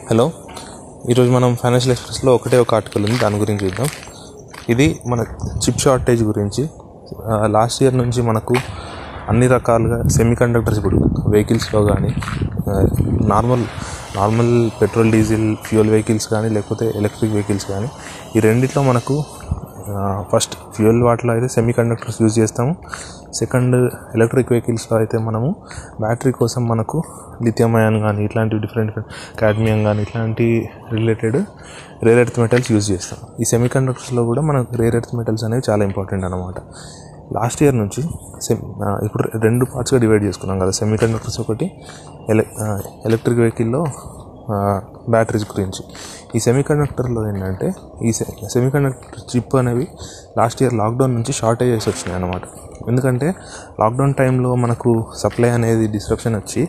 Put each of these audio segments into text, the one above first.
hello ఈరోజు మనం financial ఎక్స్ప్రెస్లో ఒకటే ఒక ఆర్టికల్ ఉంది దాని గురించి చూద్దాం ఇది మన చిప్ షార్టేజ్ గురించి లాస్ట్ ఇయర్ నుంచి మనకు అన్ని రకాలుగా సెమీ కండక్టర్స్ ఇప్పుడు వెహికల్స్లో కానీ normal normal petrol diesel fuel vehicles కానీ లేకపోతే ఎలక్ట్రిక్ వెహికల్స్ కానీ ఈ రెండిట్లో మనకు ఫస్ట్ ఫ్యూయల్ వాటిలో అయితే సెమీ కండక్టర్స్ యూజ్ చేస్తాము సెకండ్ ఎలక్ట్రిక్ వెహికల్స్లో అయితే మనము బ్యాటరీ కోసం మనకు లిథియం అయాన్ కానీ ఇట్లాంటి డిఫరెంట్ కాడ్మియం కానీ ఇట్లాంటి related rare earth metals use చేస్తాం ఈ సెమీ కండక్టర్స్లో కూడా మనకు రేర్ ఎర్త్ మెటల్స్ అనేవి చాలా ఇంపార్టెంట్ అనమాట లాస్ట్ ఇయర్ నుంచి సెమ్ ఇప్పుడు రెండు పార్ట్స్గా డివైడ్ చేసుకున్నాం కదా సెమీ కండక్టర్స్ ఒకటి ఎల ఎలక్ట్రిక్ వెహికల్లో బ్యాటరీస్ గురించి ఈ సెమీ కండక్టర్లో ఏంటంటే ఈ సెమీ కండక్టర్ చిప్ అనేవి లాస్ట్ ఇయర్ లాక్డౌన్ నుంచి షార్టేజెస్ వచ్చినాయి అన్నమాట ఎందుకంటే లాక్డౌన్ టైంలో మనకు సప్లై అనేది డిస్క్రిప్షన్ వచ్చి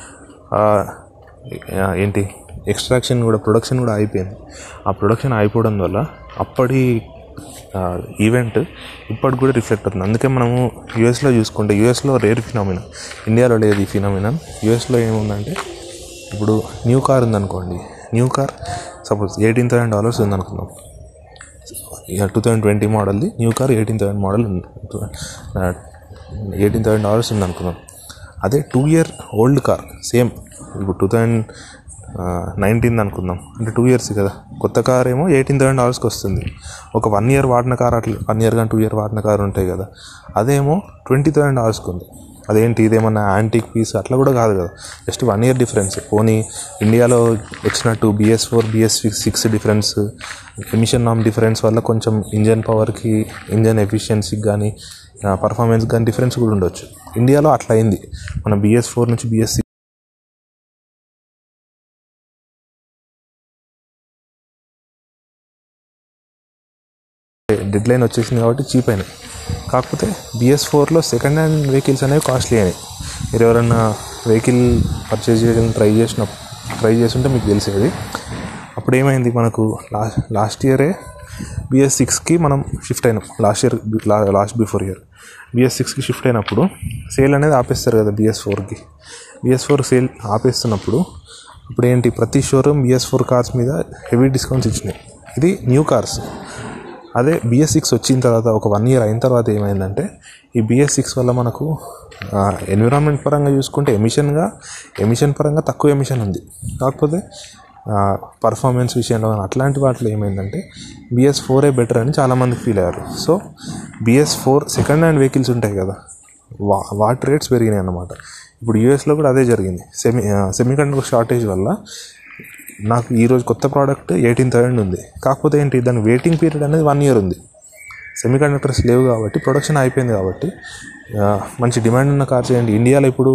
ఏంటి ఎక్స్ట్రాక్షన్ కూడా ప్రొడక్షన్ కూడా అయిపోయింది ఆ ప్రొడక్షన్ అయిపోవడం వల్ల అప్పటి ఈవెంట్ ఇప్పటికి కూడా రిఫ్లెక్ట్ అవుతుంది అందుకే మనము యూఎస్లో చూసుకుంటే యూఎస్లో రేర్ ఫినామినా ఇండియాలో లేదు ఈ ఫినామినా యూఎస్లో ఏముందంటే ఇప్పుడు న్యూ కార్ ఉందనుకోండి new car suppose eighteen thousand dollars ఉందనుకుందాం టూ థౌజండ్ ట్వంటీ మోడల్ది new car eighteen thousand model eighteen thousand dollars ఉందనుకుందాం అదే two year old car same ఇప్పుడు టూ థౌజండ్ నైన్టీన్ అనుకుందాం అంటే టూ ఇయర్స్ కదా కొత్త కార్ ఏమో ఎయిటీన్ థౌసండ్ డాలర్స్కి వస్తుంది ఒక వన్ ఇయర్ వాడిన కార్ అట్లా వన్ ఇయర్ కానీ టూ ఇయర్ వాడిన కార్ ఉంటాయి కదా అదేమో ట్వంటీ థౌసండ్ డాలర్స్కి ఉంది అదేంటి ఇదేమన్నా యాంటిక్ పీస్ అట్లా కూడా కాదు కదా జస్ట్ వన్ ఇయర్ డిఫరెన్స్ పోనీ ఇండియాలో వచ్చినట్టు BS four BS six difference emission నామ్ డిఫరెన్స్ వల్ల కొంచెం ఇంజన్ పవర్కి ఇంజన్ ఎఫిషియన్సీకి కానీ పర్ఫార్మెన్స్ కానీ డిఫరెన్స్ కూడా ఉండొచ్చు ఇండియాలో అట్లా అయింది మన బిఎస్ ఫోర్ నుంచి బిఎస్ సిక్స్ డెడ్ లైన్ వచ్చేసింది కాబట్టి చీప్ అయినాయి కాకపోతే బిఎస్ ఫోర్లో సెకండ్ హ్యాండ్ వెహికల్స్ అనేవి కాస్ట్లీ అయినాయి మీరు ఎవరన్నా వెహికల్ పర్చేజ్ చేయడం ట్రై చేసిన ట్రై చేస్తుంటే మీకు తెలిసేది అప్పుడు ఏమైంది మనకు లాస్ట్ లాస్ట్ ఇయరే బిఎస్ సిక్స్కి మనం షిఫ్ట్ అయినాం last year last before year BS సిక్స్కి షిఫ్ట్ అయినప్పుడు సేల్ అనేది ఆపేస్తారు కదా బిఎస్ ఫోర్కి బిఎస్ ఫోర్ సేల్ ఆపేస్తున్నప్పుడు ఇప్పుడు ఏంటి ప్రతి షోరూమ్ బిఎస్ ఫోర్ కార్స్ మీద హెవీ డిస్కౌంట్స్ ఇచ్చినాయి ఇది న్యూ కార్స్ అదే బిఎస్ సిక్స్ వచ్చిన తర్వాత ఒక వన్ ఇయర్ అయిన తర్వాత ఏమైందంటే ఈ బిఎస్ సిక్స్ వల్ల మనకు ఎన్విరాన్మెంట్ పరంగా చూసుకుంటే ఎమిషన్గా ఎమిషన్ పరంగా తక్కువ ఎమిషన్ ఉంది కాకపోతే పర్ఫార్మెన్స్ విషయంలో అట్లాంటి వాటిలో ఏమైందంటే బిఎస్ ఫోరే బెటర్ అని చాలామంది ఫీల్ అయ్యారు so BS four second hand vehicles ఉంటాయి కదా వా వాటి రేట్స్ పెరిగినాయి అన్నమాట ఇప్పుడు యూఎస్లో కూడా అదే జరిగింది సెమీ సెమీ కండక్టర్ షార్టేజ్ వల్ల నాకు ఈరోజు కొత్త ప్రోడక్ట్ ఎయిటీన్ థౌసండ్ ఉంది కాకపోతే ఏంటి దాని వెయిటింగ్ పీరియడ్ అనేది వన్ ఇయర్ ఉంది సెమీ కండక్టర్స్ లేవు కాబట్టి ప్రొడక్షన్ అయిపోయింది కాబట్టి మంచి డిమాండ్ ఉన్న కార్ చేయండి ఇండియాలో ఇప్పుడు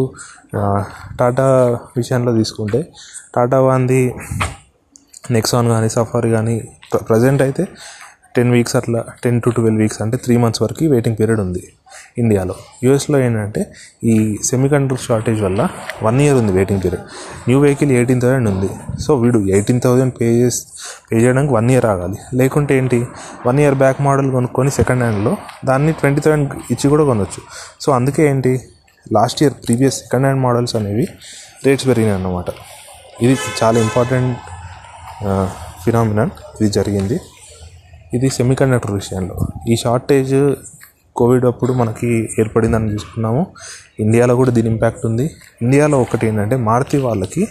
టాటా విషయంలో తీసుకుంటే టాటా వాంది నెక్సాన్ కానీ సఫారీ కానీ ప్రజెంట్ అయితే టెన్ వీక్స్ అట్లా టెన్ టు ట్వెల్వ్ వీక్స్ అంటే త్రీ మంత్స్ వరకు వెయిటింగ్ పీరియడ్ ఉంది ఇండియాలో యూఎస్లో ఏంటంటే ఈ సెమీ కండక్టర్ షార్టేజ్ వల్ల వన్ ఇయర్ ఉంది waiting period new vehicle eighteen thousand ఉంది సో వీడు ఎయిటీన్ థౌసండ్ పే చేసి పే చేయడానికి వన్ ఇయర్ ఆగాలి లేకుంటే ఏంటి వన్ ఇయర్ బ్యాక్ మోడల్ కొనుక్కొని సెకండ్ హ్యాండ్లో దాన్ని ట్వంటీ థౌసండ్ ఇచ్చి కూడా కొనవచ్చు సో అందుకే ఏంటి last year previous second hand models అనేవి రేట్స్ పెరిగినాయి అన్నమాట ఇది చాలా ఇంపార్టెంట్ ఫినామినన్ ఇది జరిగింది ఇది సెమీ కండక్టర్ విషయంలో ఈ షార్టేజ్ కోవిడ్ అప్పుడు మనకి ఏర్పడిందని చూసుకున్నాము ఇండియాలో కూడా దీని ఇంపాక్ట్ ఉంది ఇండియాలో ఒకటి ఏంటంటే మారుతి వాళ్ళకి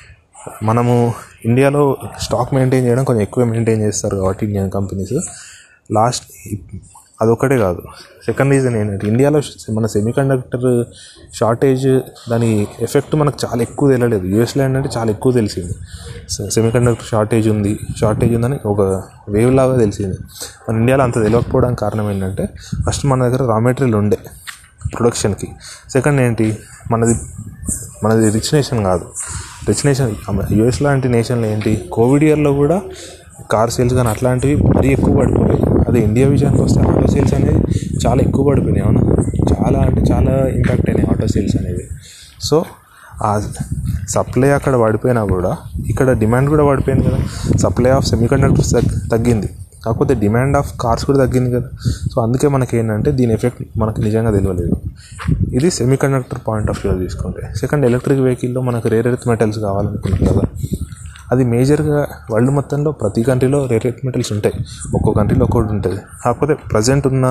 మనము ఇండియాలో స్టాక్ మెయింటైన్ చేయడం కొంచెం ఎక్కువ మెయింటైన్ చేస్తారు కాబట్టి ఇండియన్ కంపెనీస్ లాస్ట్ అదొక్కటే కాదు సెకండ్ రీజన్ ఏంటంటే ఇండియాలో మన సెమీ కండక్టర్ షార్టేజ్ దాని ఎఫెక్ట్ మనకు చాలా ఎక్కువ తెలియలేదు యూఎస్లో ఏంటంటే చాలా ఎక్కువ తెలిసింది సెమీ కండక్టర్ షార్టేజ్ ఉంది షార్టేజ్ ఉందని ఒక వేవ్ లాగా తెలిసింది మన ఇండియాలో అంత తెలియకపోవడానికి కారణం ఏంటంటే ఫస్ట్ మన దగ్గర రా మెటీరియల్ ఉండే ప్రొడక్షన్కి సెకండ్ ఏంటి మనది మనది రిచ్ నేషన్ కాదు రిచ్ నేషన్ యూఎస్ లాంటి నేషన్లో ఏంటి కోవిడ్ ఇయర్లో కూడా కార్ సేల్స్ కానీ అట్లాంటివి మరీ ఎక్కువ పడిపోయాయి అదే ఇండియా విషయానికి వస్తే ఆటో సేల్స్ అనేది చాలా ఎక్కువ పడిపోయినాయి అవునా చాలా అంటే చాలా ఇంపాక్ట్ అయినాయి ఆటో సేల్స్ అనేవి సో ఆ సప్లై అక్కడ పడిపోయినా కూడా ఇక్కడ డిమాండ్ కూడా పడిపోయింది కదా సప్లై ఆఫ్ సెమీ కండక్టర్స్ తగ్గింది కాకపోతే డిమాండ్ ఆఫ్ కార్స్ కూడా తగ్గింది కదా సో అందుకే మనకి ఏంటంటే దీని ఎఫెక్ట్ మనకు నిజంగా తెలియలేదు ఇది semiconductor point of view తీసుకుంటే సెకండ్ ఎలక్ట్రిక్ వెహికల్లో మనకు రేర్ ఎర్త్ మెటల్స్ కావాలనుకున్నాం కదా అది మేజర్గా వరల్డ్ మొత్తంలో ప్రతి కంట్రీలో రేర్ ఎర్త్ మెటల్స్ ఉంటాయి ఒక్కో కంట్రీలో ఒక్కొక్కటి ఉంటుంది కాకపోతే ప్రజెంట్ ఉన్న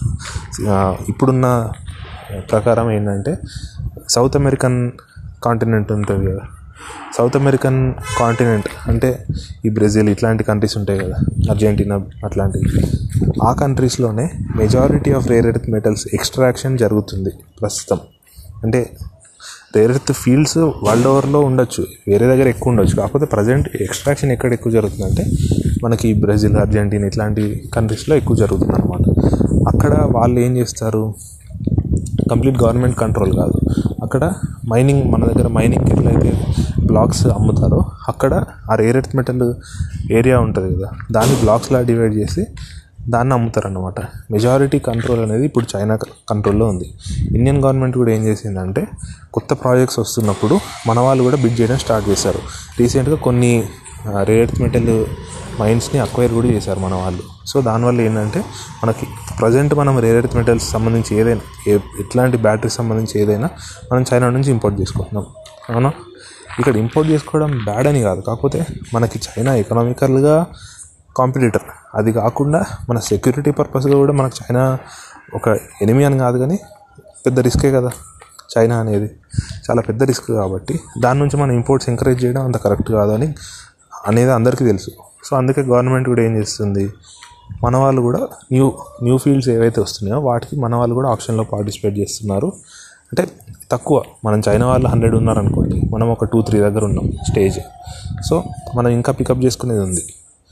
ఆ, ఇప్పుడున్న ప్రకారం ఏంటంటే సౌత్ అమెరికన్ కాంటినెంట్ ఉంటుంది కదా సౌత్ అమెరికన్ కాంటినెంట్ అంటే ఈ బ్రెజిల్ ఇట్లాంటి కంట్రీస్ ఉంటాయి కదా అర్జెంటీనా అట్లాంటివి ఆ కంట్రీస్లోనే majority of rare earth metals extraction జరుగుతుంది ప్రస్తుతం అంటే రేర్ ఎర్త్ ఫీల్డ్స్ వరల్డ్ ఓవర్లో ఉండొచ్చు వేరే దగ్గర ఎక్కువ ఉండొచ్చు కాకపోతే ప్రజెంట్ ఎక్స్ట్రాక్షన్ ఎక్కడ ఎక్కువ జరుగుతుందంటే మనకి బ్రెజిల్ అర్జెంటీనా ఇట్లాంటి కంట్రీస్లో ఎక్కువ జరుగుతుంది అనమాట అక్కడ వాళ్ళు ఏం చేస్తారు కంప్లీట్ గవర్నమెంట్ కంట్రోల్ కాదు అక్కడ మైనింగ్ మన దగ్గర మైనింగ్ ఎట్లయితే బ్లాక్స్ అమ్ముతారో అక్కడ ఆ రేర్ ఎర్త్ మెటల్ ఏరియా ఉంటుంది కదా దాన్ని బ్లాక్స్లా డివైడ్ చేసి దాన్ని అమ్ముతారన్నమాట మెజారిటీ కంట్రోల్ అనేది ఇప్పుడు చైనా కంట్రోల్లో ఉంది ఇండియన్ గవర్నమెంట్ కూడా ఏం చేసిందంటే కొత్త ప్రాజెక్ట్స్ వస్తున్నప్పుడు మన వాళ్ళు కూడా బిడ్ చేయడం స్టార్ట్ చేశారు రీసెంట్గా కొన్ని రేర్ ఎర్త్ మెటల్ మైన్స్ని అక్వైర్ కూడా చేశారు మన వాళ్ళు సో దానివల్ల ఏంటంటే మనకి ప్రజెంట్ మనం రేర్ ఎర్త్ మెటల్స్ సంబంధించి ఏదైనా ఏ ఎట్లాంటి బ్యాటరీస్ సంబంధించి ఏదైనా మనం చైనా నుంచి ఇంపోర్ట్ చేసుకుంటున్నాం అవునా ఇక్కడ ఇంపోర్ట్ చేసుకోవడం బ్యాడ్ అని కాదు కాకపోతే మనకి చైనా ఎకనామికల్గా కాంపిటీటర్ అది కాకుండా మన సెక్యూరిటీ పర్పస్గా కూడా మనకు చైనా ఒక ఎనిమి అని కాదు కానీ పెద్ద రిస్కే కదా చైనా అనేది చాలా పెద్ద రిస్క్ కాబట్టి దాని నుంచి మనం ఇంపోర్ట్స్ ఎంకరేజ్ చేయడం అంత కరెక్ట్ కాదని అనేది అందరికీ తెలుసు సో అందుకే గవర్నమెంట్ కూడా ఏం చేస్తుంది మన వాళ్ళు కూడా న్యూ న్యూ ఫీల్డ్స్ ఏవైతే వస్తున్నాయో వాటికి మన వాళ్ళు కూడా ఆప్షన్లో పార్టిసిపేట్ చేస్తున్నారు అంటే తక్కువ మనం చైనా వాళ్ళు హండ్రెడ్ ఉన్నారనుకోండి మనం ఒక టూ త్రీ దగ్గర ఉన్నాం స్టేజ్ సో మనం ఇంకా పికప్ చేసుకునేది ఉంది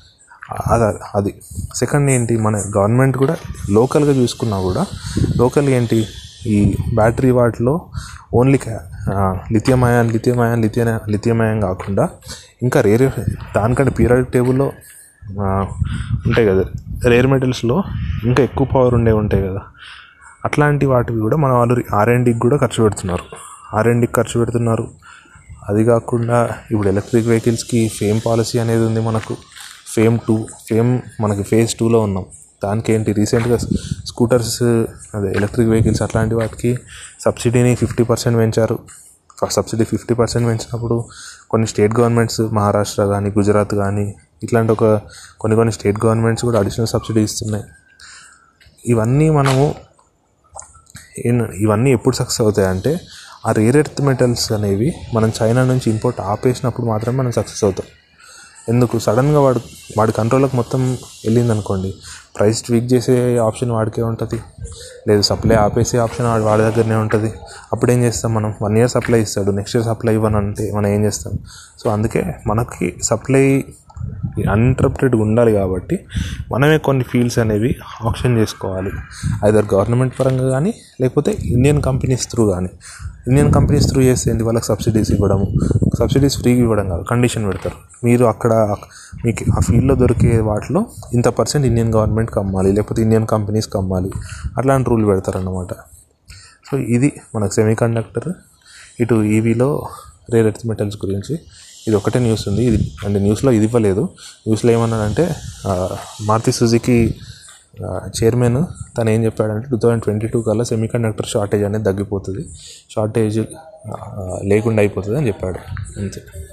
అది అది సెకండ్ ఏంటి మన గవర్నమెంట్ కూడా లోకల్గా చూసుకున్నా కూడా లోకల్ ఏంటి ఈ బ్యాటరీ వాటిలో only lithium ion lithium ion lithium lithium ion కాకుండా ఇంకా రేర్ దానికంటే పీరియడ్ టేబుల్లో ఉంటాయి కదా రేర్ మెటల్స్లో ఇంకా ఎక్కువ పవర్ ఉండే ఉంటాయి కదా అట్లాంటి వాటివి కూడా మన వాళ్ళు ఆర్ఎండికి కూడా ఖర్చు పెడుతున్నారు ఆర్ఎండికి ఖర్చు పెడుతున్నారు అది కాకుండా ఇప్పుడు ఎలక్ట్రిక్ వెహికల్స్కి ఫేమ్ పాలసీ అనేది ఉంది మనకు ఫేమ్ టూ ఫేమ్ మనకి ఫేజ్ టూలో ఉన్నాం దానికి ఏంటి రీసెంట్గా స్కూటర్స్ అదే ఎలక్ట్రిక్ వెహికల్స్ అట్లాంటి వాటికి సబ్సిడీని ఫిఫ్టీ పర్సెంట్ పెంచారు సబ్సిడీ ఫిఫ్టీ పర్సెంట్ పెంచినప్పుడు కొన్ని స్టేట్ గవర్నమెంట్స్ మహారాష్ట్ర కానీ గుజరాత్ కానీ ఇట్లాంటి ఒక కొన్ని కొన్ని స్టేట్ గవర్నమెంట్స్ కూడా అడిషనల్ సబ్సిడీ ఇస్తున్నాయి ఇవన్నీ మనము ఏం- ఇవన్నీ ఎప్పుడు సక్సెస్ అవుతాయంటే ఆ రేర్ ఎర్త్ మెటల్స్ అనేవి మనం చైనా నుంచి ఇంపోర్ట్ ఆపేసినప్పుడు మాత్రమే మనం సక్సెస్ అవుతాం ఎందుకు సడన్గా వాడు వాడి కంట్రోల్కి మొత్తం వెళ్ళింది అనుకోండి ప్రైస్ ట్వీక్ చేసే ఆప్షన్ వాడికే ఉంటుంది లేదు సప్లై ఆపేసే ఆప్షన్ వాడి వాడి దగ్గరనే ఉంటుంది అప్పుడు ఏం చేస్తాం మనం వన్ ఇయర్ సప్లై ఇస్తాడు నెక్స్ట్ ఇయర్ సప్లై ఇవ్వను అంటే మనం ఏం చేస్తాం సో అందుకే మనకి సప్లై అన్ఇంటరప్టెడ్గా ఉండాలి కాబట్టి మనమే కొన్ని ఫీల్డ్స్ అనేవి ఆప్షన్ చేసుకోవాలి ఐదర్ గవర్నమెంట్ పరంగా కానీ లేకపోతే ఇండియన్ కంపెనీస్ త్రూ కానీ ఇండియన్ కంపెనీస్ త్రూ చేస్తే ఏంటి వాళ్ళకి సబ్సిడీస్ ఇవ్వడము సబ్సిడీస్ ఫ్రీగా ఇవ్వడం కాదు కండిషన్ పెడతారు మీరు అక్కడ మీకు ఆ ఫీల్డ్లో దొరికే వాటిలో ఇంత పర్సెంట్ ఇండియన్ గవర్నమెంట్కి అమ్మాలి లేకపోతే ఇండియన్ కంపెనీస్కి అమ్మాలి అట్లాంటి రూల్ పెడతారన్నమాట సో ఇది మనకు సెమీ కండక్టర్ ఇటు ఈవీలో రేర్ ఎర్త్ మెటల్స్ గురించి ఇది ఒకటే న్యూస్ ఉంది ఇది అంటే న్యూస్లో ఇది ఇవ్వలేదు న్యూస్లో ఏమన్నాడంటే ఆ, మారుతి సుజుకి చైర్మన్ తను ఏం చెప్పాడంటే టూ థౌజండ్ ట్వంటీ టూ కల్లా సెమీ కండక్టర్ షార్టేజ్ అనేది తగ్గిపోతుంది షార్టేజ్ లేకుండా అయిపోతుంది అని చెప్పాడు అంతే